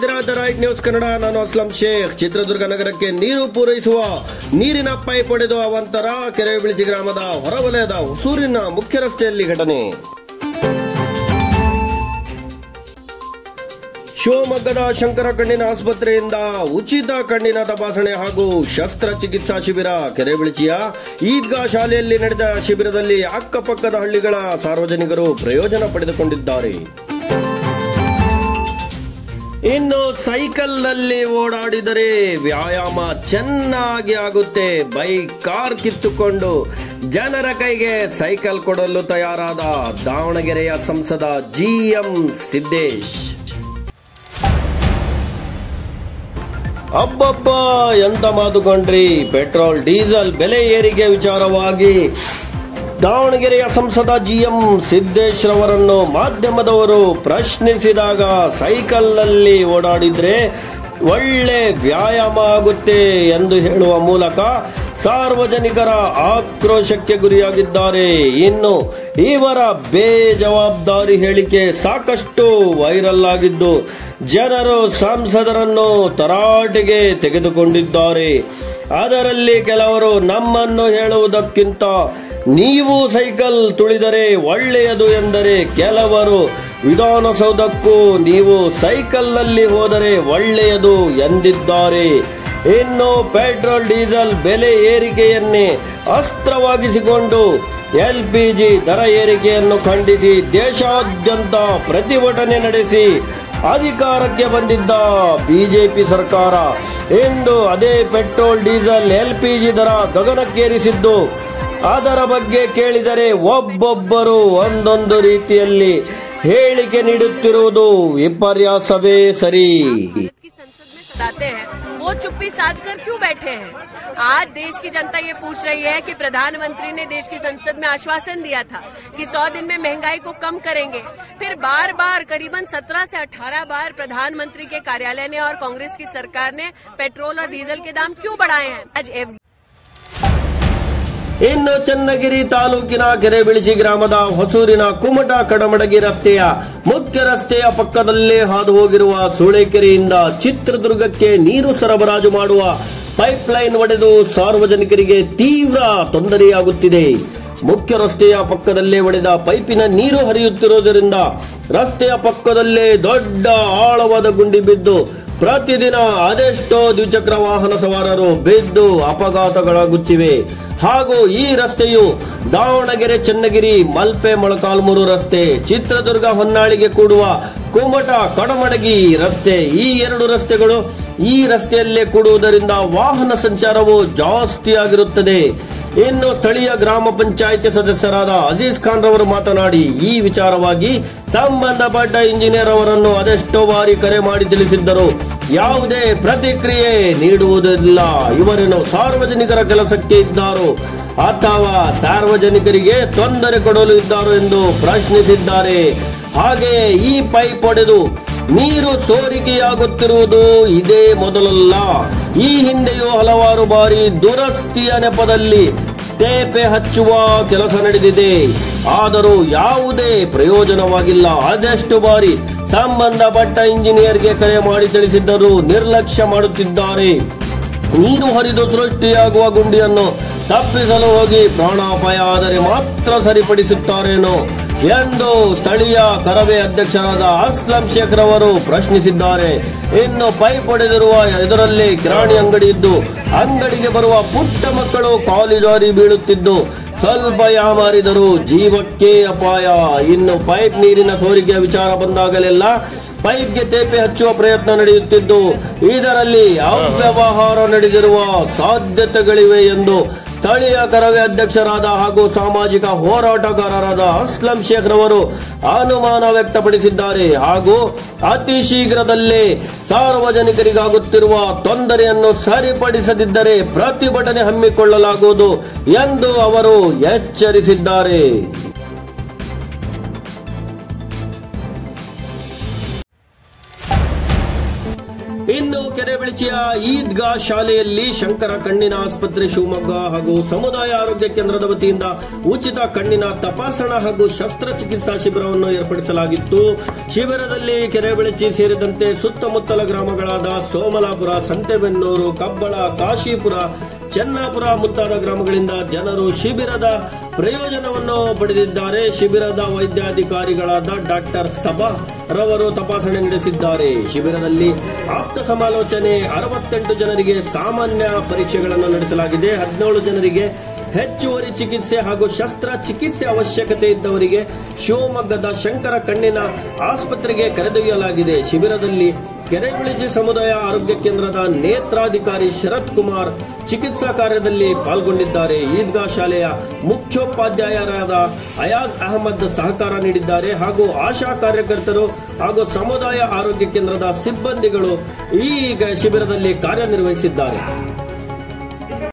ಇದ್ದೀರಾ the right news Kannada ನಾನು ಅಸ್ಲಂ ಶೇಖ್ ಚಿತ್ರದುರ್ಗ ನಗರಕ್ಕೆ ನೀರು ಪೂರೈಸುವ ನೀರಿನ ಪೈಪ್ ಒಡೆದು ಅವಂತರ ಕೆರೆ ಬಿಳಿಚಿ ಗ್ರಾಮದ ಹೊರವಲಯದ ಹೊಸೂರಿನ ಮುಖ್ಯ ರಸ್ತೆಯಲ್ಲಿ ಘಟನೆ ಶಿವಮೊಗ್ಗದ ಶಂಕರ ಕಣ್ಣಿನ ಆಸ್ಪತ್ರೆಯಿಂದ ಉಚಿತ ಕಣ್ಣಿನ ತಪಾಸಣೆ ಹಾಗೂ ಶಸ್ತ್ರಚಿಕಿತ್ಸಾ ಶಿಬಿರ ಕೆರೆಬಿಳಿಚಿಯ ಈದ್ಗಾ ಶಾಲೆಯಲ್ಲಿ ನಡೆದ ಶಿಬಿರದಲ್ಲಿ ಅಕ್ಕಪಕ್ಕದ ಹಳ್ಳಿಗಳ ಸಾರ್ವಜನಿಕರು ಪ್ರಯೋಜನ ಪಡೆದುಕೊಂಡಿದ್ದಾರೆ ಇನ್ನು ಸೈಕಲ್ನಲ್ಲಿ ಓಡಾಡಿದರೆ ವ್ಯಾಯಾಮ ಚೆನ್ನಾಗಿ ಆಗುತ್ತೆ ಬೈಕ್ ಕಾರ್ ಕಿತ್ತುಕೊಂಡು ಜನರ ಕೈಗೆ ಸೈಕಲ್ ಕೊಡಲು ತಯಾರಾದ ದಾವಣಗೆರೆಯ ಸಂಸದ ಜಿಎಂ ಸಿದ್ದೇಶ್ ಅಬ್ಬಬ್ಬ ಎಂತ ಮಾತುಕೊಂಡ್ರಿ ಪೆಟ್ರೋಲ್ ಡೀಸೆಲ್ ಬೆಲೆ ಏರಿಕೆ ವಿಚಾರವಾಗಿ ದಾವಣಗೆರೆಯ ಸಂಸದ ಜಿಎಂ ಸಿದ್ದೇಶ್ ರವರನ್ನು ಮಾಧ್ಯಮದವರು ಪ್ರಶ್ನಿಸಿದಾಗ ಸೈಕಲ್ನಲ್ಲಿ ಓಡಾಡಿದ್ರೆ ಒಳ್ಳೆ ವ್ಯಾಯಾಮ ಆಗುತ್ತೆ ಎಂದು ಹೇಳುವ ಮೂಲಕ ಸಾರ್ವಜನಿಕರ ಆಕ್ರೋಶಕ್ಕೆ ಗುರಿಯಾಗಿದ್ದಾರೆ ಇನ್ನು ಇವರ ಬೇಜವಾಬ್ದಾರಿ ಹೇಳಿಕೆ ಸಾಕಷ್ಟು ವೈರಲ್ ಆಗಿದ್ದು ಜನರು ಸಂಸದರನ್ನು ತರಾಟೆಗೆ ತೆಗೆದುಕೊಂಡಿದ್ದಾರೆ ಅದರಲ್ಲಿ ಕೆಲವರು ನಮ್ಮನ್ನು ಹೇಳುವುದಕ್ಕಿಂತ ನೀವು ಸೈಕಲ್ ತುಳಿದರೆ ಒಳ್ಳೆಯದು ಎಂದರೆ ಕೆಲವರು ವಿಧಾನಸೌಧಕ್ಕೂ ನೀವು ಸೈಕಲ್ನಲ್ಲಿ ಹೋದರೆ ಒಳ್ಳೆಯದು ಎಂದಿದ್ದಾರೆ ಇನ್ನು ಪೆಟ್ರೋಲ್ ಡೀಸೆಲ್ ಬೆಲೆ ಏರಿಕೆಯನ್ನೇ ಅಸ್ತ್ರವಾಗಿಸಿಕೊಂಡು ಎಲ್ಪಿಜಿ ದರ ಏರಿಕೆಯನ್ನು ಖಂಡಿಸಿ ದೇಶಾದ್ಯಂತ ಪ್ರತಿಭಟನೆ ನಡೆಸಿ ಅಧಿಕಾರಕ್ಕೆ ಬಂದಿದ್ದ ಬಿಜೆಪಿ ಸರ್ಕಾರ ಇಂದು ಅದೇ ಪೆಟ್ರೋಲ್ ಡೀಸೆಲ್ ಎಲ್ಪಿಜಿ ದರ ಗಗನಕ್ಕೇರಿಸಿದ್ದು ಅದರ ಬಗ್ಗೆ ಕೇಳಿದರೆ ಒಬ್ಬೊಬ್ಬರು ಒಂದೊಂದು ರೀತಿಯಲ್ಲಿ ಹೇಳಿಕೆ ನೀಡುತ್ತಿರುವುದು ವಿಪರ್ಯಾಸವೇ ಸರಿ की संसद में सदाते हैं वो चुप्पी साध कर क्यों बैठे हैं आज देश की जनता ये पूछ रही है कि प्रधानमंत्री ने देश की संसद में आश्वासन दिया था कि 100 दिन में महंगाई को कम करेंगे फिर बार बार करीबन 17 से 18 बार प्रधानमंत्री के कार्यालय ने और कांग्रेस की सरकार ने पेट्रोल और डीजल के दाम क्यों बढ़ाए हैं आज एफ ಇನ್ನು ಚನ್ನಗಿರಿ ತಾಲೂಕಿನ ಕೆರೆಬಿಳಿಸಿ ಗ್ರಾಮದ ಹೊಸೂರಿನ ಕುಮಟ ಕಡಮಡಗಿ ರಸ್ತೆಯ ಮುಖ್ಯ ರಸ್ತೆಯ ಪಕ್ಕದಲ್ಲೇ ಹಾದು ಹೋಗಿರುವ ಸೂಳೆಕೆರೆಯಿಂದ ಚಿತ್ರದುರ್ಗಕ್ಕೆ ನೀರು ಸರಬರಾಜು ಮಾಡುವ ಪೈಪ್ ಲೈನ್ ಒಡೆದು ಸಾರ್ವಜನಿಕರಿಗೆ ತೀವ್ರ ತೊಂದರೆಯಾಗುತ್ತಿದೆ ಮುಖ್ಯ ರಸ್ತೆಯ ಪಕ್ಕದಲ್ಲೇ ಒಡೆದ ಪೈಪಿನ ನೀರು ಹರಿಯುತ್ತಿರುವುದರಿಂದ ರಸ್ತೆಯ ಪಕ್ಕದಲ್ಲೇ ದೊಡ್ಡ ಆಳವಾದ ಗುಂಡಿ ಬಿದ್ದು ಪ್ರತಿದಿನ ಅದೆಷ್ಟೋ ದ್ವಿಚಕ್ರ ವಾಹನ ಸವಾರರು ಬಿದ್ದು ಅಪಘಾತಗಳಾಗುತ್ತಿವೆ ಹಾಗೂ ಈ ರಸ್ತೆಯು ದಾವಣಗೆರೆ ಚನ್ನಗಿರಿ ಮಲ್ಪೆ ಮೊಳಕಾಲ್ಮೂರು ರಸ್ತೆ ಚಿತ್ರದುರ್ಗ ಹೊನ್ನಾಳಿಗೆ ಕೂಡುವ ಕುಮಟ ಕಡಮಡಗಿ ರಸ್ತೆ ಈ ಎರಡು ರಸ್ತೆಗಳು ಈ ರಸ್ತೆಯಲ್ಲೇ ಕೂಡುವುದರಿಂದ ವಾಹನ ಸಂಚಾರವು ಜಾಸ್ತಿಯಾಗಿರುತ್ತದೆ ಇನ್ನು ಸ್ಥಳೀಯ ಗ್ರಾಮ ಪಂಚಾಯಿತಿ ಸದಸ್ಯರಾದ ಅಜೀಜ್ ಖಾನ್ ರವರು ಮಾತನಾಡಿ ಈ ವಿಚಾರವಾಗಿ ಸಂಬಂಧಪಟ್ಟ ಇಂಜಿನಿಯರ್ ಅವರನ್ನು ಅದೆಷ್ಟೋ ಬಾರಿ ಕರೆ ಮಾಡಿ ತಿಳಿಸಿದ್ದರು ಯಾವುದೇ ಪ್ರತಿಕ್ರಿಯೆ ನೀಡುವುದಿಲ್ಲ ಇವರೇನು ಸಾರ್ವಜನಿಕರ ಕೆಲಸಕ್ಕೆ ಇದ್ದಾರೋ ಅಥವಾ ಸಾರ್ವಜನಿಕರಿಗೆ ತೊಂದರೆ ಕೊಡಲು ಇದ್ದಾರೋ ಎಂದು ಪ್ರಶ್ನಿಸಿದ್ದಾರೆ ಹಾಗೆಯೇ ಈ ಪೈಪ್ ಒಡೆದು ನೀರು ಸೋರಿಕೆಯಾಗುತ್ತಿರುವುದು ಇದೇ ಮೊದಲಲ್ಲ ಈ ಹಿಂದೆಯೂ ಹಲವಾರು ಬಾರಿ ದುರಸ್ತಿಯ ನೆಪದಲ್ಲಿ ತೇಪೆ ಹಚ್ಚುವ ಕೆಲಸ ನಡೆದಿದೆ ಆದರೂ ಯಾವುದೇ ಪ್ರಯೋಜನವಾಗಿಲ್ಲ ಅದೆಷ್ಟು ಬಾರಿ ಸಂಬಂಧಪಟ್ಟ ಇಂಜಿನಿಯರ್ಗೆ ಕರೆ ಮಾಡಿ ತಿಳಿಸಿದ್ದರೂ ನಿರ್ಲಕ್ಷ್ಯ ಮಾಡುತ್ತಿದ್ದಾರೆ ನೀರು ಹರಿದು ಸೃಷ್ಟಿಯಾಗುವ ಗುಂಡಿಯನ್ನು ತಪ್ಪಿಸಲು ಹೋಗಿ ಪ್ರಾಣಾಪಾಯ ಆದರೆ ಮಾತ್ರ ಸರಿಪಡಿಸುತ್ತಾರೇನೋ ಎಂದು ಸ್ಥಳೀಯ ಕರವೇ ಅಧ್ಯಕ್ಷರಾದ ಅಸ್ಲಂ ಶೇಖ್ ರವರು ಪ್ರಶ್ನಿಸಿದ್ದಾರೆ ಇನ್ನು ಪೈಪ್ ಹೊಡೆದಿರುವ ಇದರಲ್ಲಿ ಕಿರಾಣಿ ಅಂಗಡಿ ಇದ್ದು ಅಂಗಡಿಗೆ ಬರುವ ಪುಟ್ಟ ಮಕ್ಕಳು ಕಾಲು ಜಾರಿ ಬೀಳುತ್ತಿದ್ದು ಸ್ವಲ್ಪ ಯಾಮಾರಿದರು ಜೀವಕ್ಕೆ ಅಪಾಯ ಇನ್ನು ಪೈಪ್ ನೀರಿನ ಸೋರಿಕೆಯ ವಿಚಾರ ಬಂದಾಗಲೆಲ್ಲ ಪೈಪ್ಗೆ ತೇಪೆ ಹಚ್ಚುವ ಪ್ರಯತ್ನ ನಡೆಯುತ್ತಿದ್ದು ಇದರಲ್ಲಿ ಅವ್ಯವಹಾರ ನಡೆದಿರುವ ಸಾಧ್ಯತೆಗಳಿವೆ ಎಂದು ಸ್ಥಳೀಯ ಕರವೇ ಅಧ್ಯಕ್ಷರಾದ ಹಾಗೂ ಸಾಮಾಜಿಕ ಹೋರಾಟಗಾರರಾದ ಅಸ್ಲಂ ಶೇಖ್ ರವರು ಅನುಮಾನ ವ್ಯಕ್ತಪಡಿಸಿದ್ದಾರೆ ಹಾಗೂ ಅತಿ ಶೀಘ್ರದಲ್ಲೇ ಸಾರ್ವಜನಿಕರಿಗಾಗುತ್ತಿರುವ ತೊಂದರೆಯನ್ನು ಸರಿಪಡಿಸದಿದ್ದರೆ ಪ್ರತಿಭಟನೆ ಹಮ್ಮಿಕೊಳ್ಳಲಾಗುವುದು ಎಂದು ಅವರು ಎಚ್ಚರಿಸಿದ್ದಾರೆ ಇನ್ನು ಕೆರೆಬೆಳಚಿಯ ಈದ್ಗಾ ಶಾಲೆಯಲ್ಲಿ ಶಂಕರ ಕಣ್ಣಿನ ಆಸ್ಪತ್ರೆ ಶಿವಮೊಗ್ಗ ಹಾಗೂ ಸಮುದಾಯ ಆರೋಗ್ಯ ಕೇಂದ್ರದ ವತಿಯಿಂದ ಉಚಿತ ಕಣ್ಣಿನ ತಪಾಸಣಾ ಹಾಗೂ ಶಸ್ತ್ರಚಿಕಿತ್ಸಾ ಶಿಬಿರವನ್ನು ಏರ್ಪಡಿಸಲಾಗಿತ್ತು ಶಿಬಿರದಲ್ಲಿ ಕೆರೆಬೆಳಚಿ ಸೇರಿದಂತೆ ಸುತ್ತಮುತ್ತಲ ಗ್ರಾಮಗಳಾದ ಸೋಮಲಾಪುರ ಸಂತೆಬೆನ್ನೂರು ಕಬ್ಬಳ ಕಾಶಿಪುರ ಚೆನ್ನಾಪುರ ಮುಂತಾದ ಗ್ರಾಮಗಳಿಂದ ಜನರು ಶಿಬಿರದ ಪ್ರಯೋಜನವನ್ನು ಪಡೆದಿದ್ದಾರೆ ಶಿಬಿರದ ವೈದ್ಯಾಧಿಕಾರಿಗಳಾದ ಡಾಕ್ಟರ್ ಸಭಾ ರವರು ತಪಾಸಣೆ ನಡೆಸಿದ್ದಾರೆ ಶಿಬಿರದಲ್ಲಿ ಆಪ್ತ ಸಮಾಲೋಚನೆ ಅರವತ್ತೆಂಟು ಜನರಿಗೆ ಸಾಮಾನ್ಯ ಪರೀಕ್ಷೆಗಳನ್ನು ನಡೆಸಲಾಗಿದೆ ಹದಿನೇಳು ಜನರಿಗೆ ಹೆಚ್ಚುವರಿ ಚಿಕಿತ್ಸೆ ಹಾಗೂ ಶಸ್ತ್ರ ಚಿಕಿತ್ಸೆ ಅವಶ್ಯಕತೆ ಇದ್ದವರಿಗೆ ಶಿವಮೊಗ್ಗದ ಶಂಕರ ಕಣ್ಣಿನ ಆಸ್ಪತ್ರೆಗೆ ಕರೆದೊಯ್ಯಲಾಗಿದೆ ಶಿಬಿರದಲ್ಲಿ ಕೆರೆಬಿಳಿಜಿ ಸಮುದಾಯ ಆರೋಗ್ಯ ಕೇಂದ್ರದ ನೇತ್ರಾಧಿಕಾರಿ ಶರತ್ ಕುಮಾರ್ ಚಿಕಿತ್ಸಾ ಕಾರ್ಯದಲ್ಲಿ ಪಾಲ್ಗೊಂಡಿದ್ದಾರೆ ಈದ್ಗಾ ಶಾಲೆಯ ಮುಖ್ಯೋಪಾಧ್ಯಾಯರಾದ ಅಯಾಜ್ ಅಹಮದ್ ಸಹಕಾರ ನೀಡಿದ್ದಾರೆ ಹಾಗೂ ಆಶಾ ಕಾರ್ಯಕರ್ತರು ಹಾಗೂ ಸಮುದಾಯ ಆರೋಗ್ಯ ಕೇಂದ್ರದ ಸಿಬ್ಬಂದಿಗಳು ಈ ಶಿಬಿರದಲ್ಲಿ ಕಾರ್ಯನಿರ್ವಹಿಸಿದ್ದಾರೆ